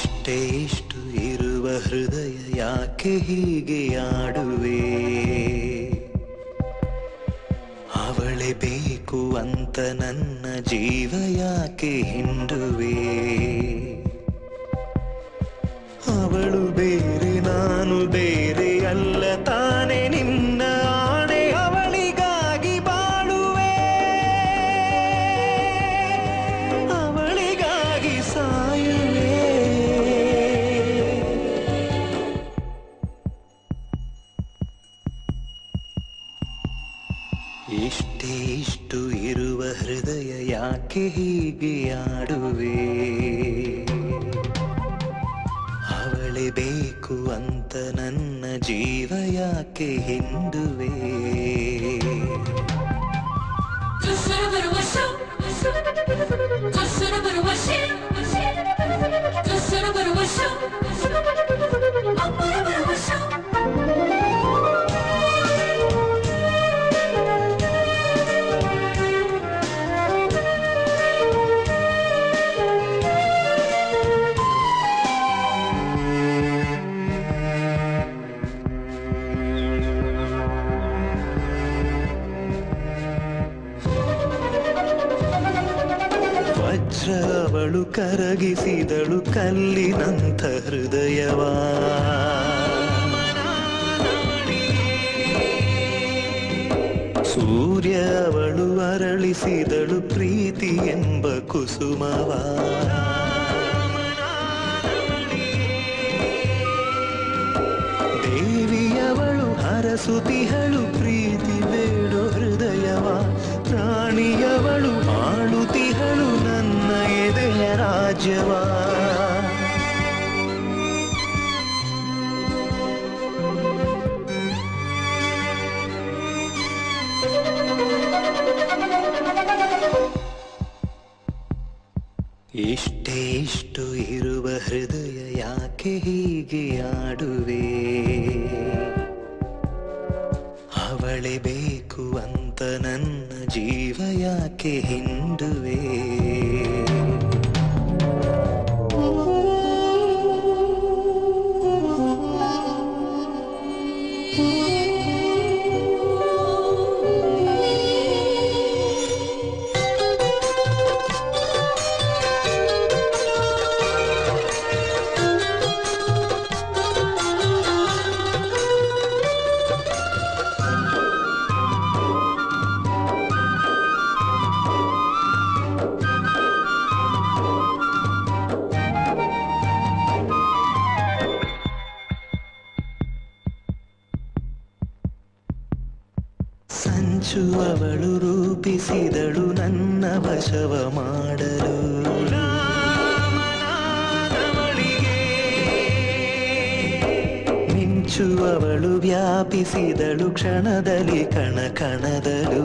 ಇಷ್ಟೇ ಇಷ್ಟು ಇರುವ ಹೃದಯ ಯಾಕೆ ಹೀಗೆ ಆಡುವೆ ಅವಳೆ ಬೇಕು ಅಂತ ನನ್ನ ಜೀವ ಯಾಕೆ ಹಿಂಡುವೆ ಅವಳು ಬೇರೆ ನಾನು ಬೇರೆ ಅಲ್ಲ ತಾನೇ ನಿನ್ನ ಆಣೆ ಅವಳಿಗಾಗಿ ಬಾಳುವೆ ಅವಳಿಗಾಗಿ ಸಾಯುವೆ ಇಷ್ಟೇ ಇಷ್ಟು ಇರುವ ಹೃದಯ ಯಾಕೆ ಹೀಗೆ ಆಡುವೆ ಅವಳೆ ಬೇಕು ಅಂತ ನನ್ನ ಜೀವ ಯಾಕೆ ಹಿಂಡುವೆ ವಜ್ರ ಅವಳು ಕರಗಿಸಿದಳು ಕಲ್ಲಿನಂಥ ಹೃದಯವಾ ಸೂರ್ಯ ಅವಳು ಅರಳಿಸಿದಳು ಪ್ರೀತಿ ಎಂಬ ಕುಸುಮವಾ ದೇವಿಯವಳು ಹರಸುತಿಹಳು ಪ್ರೀತಿ ಬೇಡೋ ಹೃದಯವ ಪ್ರಾಣಿಯವಳು ಆಳುತಿಹಳು ನನ್ನ ಎದೆಯ ರಾಜ್ಯವಾ ಇಷ್ಟೇ ಇಷ್ಟು ಇರುವ ಹೃದಯ ಯಾಕೆ ಹೀಗೆ ಆಡುವೆ ಅವಳೆ ಬೇಕು ಅಂತ ನನ್ನ ಜೀವ ಯಾಕೆ ಹಿಂಡುವೆ ಸಂಚು ಅವಳು ರೂಪಿಸಿದಳು ನನ್ನ ವಶವ ಮಾಡಲು ಮಿಂಚು ಅವಳು ವ್ಯಾಪಿಸಿದಳು ಕ್ಷಣದಲ್ಲಿ ಕಣ ಕಣದಳು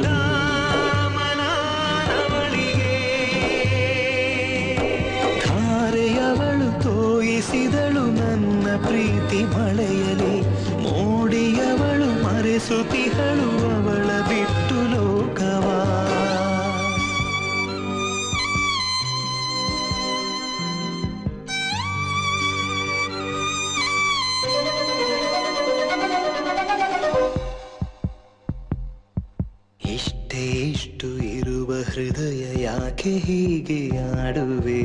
ಧಾರೆಯವಳು ತೋಯಿಸಿದಳು ನನ್ನ ಪ್ರೀತಿ ಮಳೆಯಲಿ ಮೋಡಿಯವಳು ಮರೆಸುತ್ತಿಹಳು ಅವಳ ಬಿಟ್ಟು ಲೋಕವಾ ಇಷ್ಟೇ ಇಷ್ಟು ಇರುವ ಹೃದಯ ಯಾಕೆ ಹೀಗೆ ಆಡುವೆ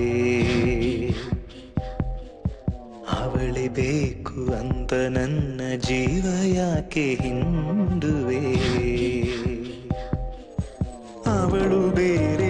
ಅವಳೆ ಬೇಕು ಅಂತ ನನ್ನ ಜೀವ ಯಾಕೆ ಹಿಂಡುವೆ ಅವಳು ಬೇರೆ